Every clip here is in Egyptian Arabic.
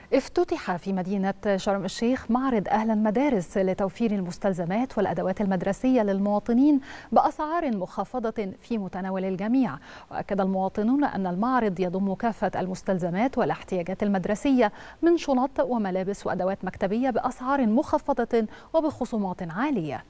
افتتح في مدينة شرم الشيخ معرض أهل المدارس لتوفير المستلزمات والأدوات المدرسية للمواطنين بأسعار مخفضة في متناول الجميع وأكد المواطنون أن المعرض يضم كافة المستلزمات والاحتياجات المدرسية من شنط وملابس وأدوات مكتبية بأسعار مخفضة وبخصومات عالية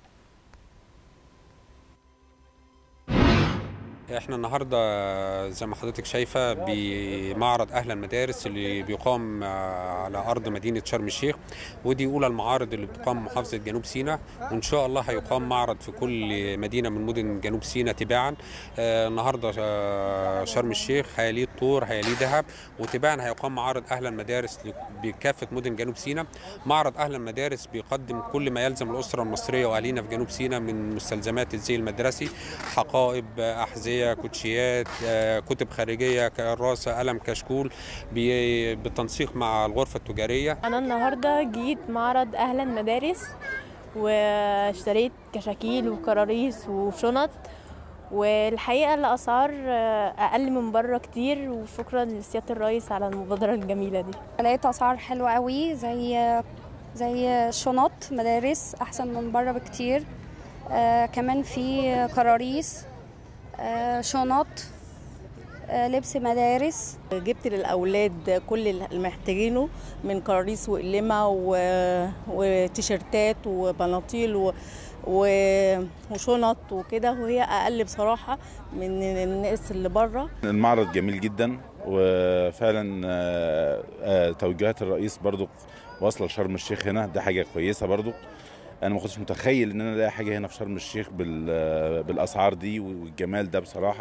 احنا النهارده زي ما حضرتك شايفه بمعرض اهل المدارس اللي بيقام على ارض مدينه شرم الشيخ ودي اولى المعارض اللي بتقام محافظه جنوب سيناء وان شاء الله هيقام معرض في كل مدينه من مدن جنوب سيناء تباعا آه النهارده شرم الشيخ هيليه طور هيليه دهب وتباعا هيقام معارض اهل المدارس بكافه مدن جنوب سيناء معرض اهل المدارس بيقدم كل ما يلزم الاسره المصريه واهالينا في جنوب سيناء من مستلزمات الزي المدرسي حقائب احذيه كوتشيات كتب خارجيه كراسه قلم كشكول بالتنسيق مع الغرفه التجاريه انا النهارده جيت معرض اهل المدارس واشتريت كشاكيل وكراريس وشنط والحقيقه الاسعار اقل من بره كتير وشكرا لسياده الرئيس على المبادره الجميله دي لقيت اسعار حلوه قوي زي زي شنط مدارس احسن من بره بكتير آه كمان في كراريس آه شنط آه لبس مدارس جبت للاولاد كل اللي محتاجينه من كراريس وقلمه وتيشرتات وبناطيل و... وشنط وكده وهي اقل بصراحه من الناس اللي بره المعرض جميل جدا وفعلا توجيهات الرئيس برضو واصله لشرم الشيخ هنا ده حاجه كويسه برضو انا ما كنتش متخيل ان انا الاقي حاجه هنا في شرم الشيخ بالاسعار دي والجمال ده بصراحه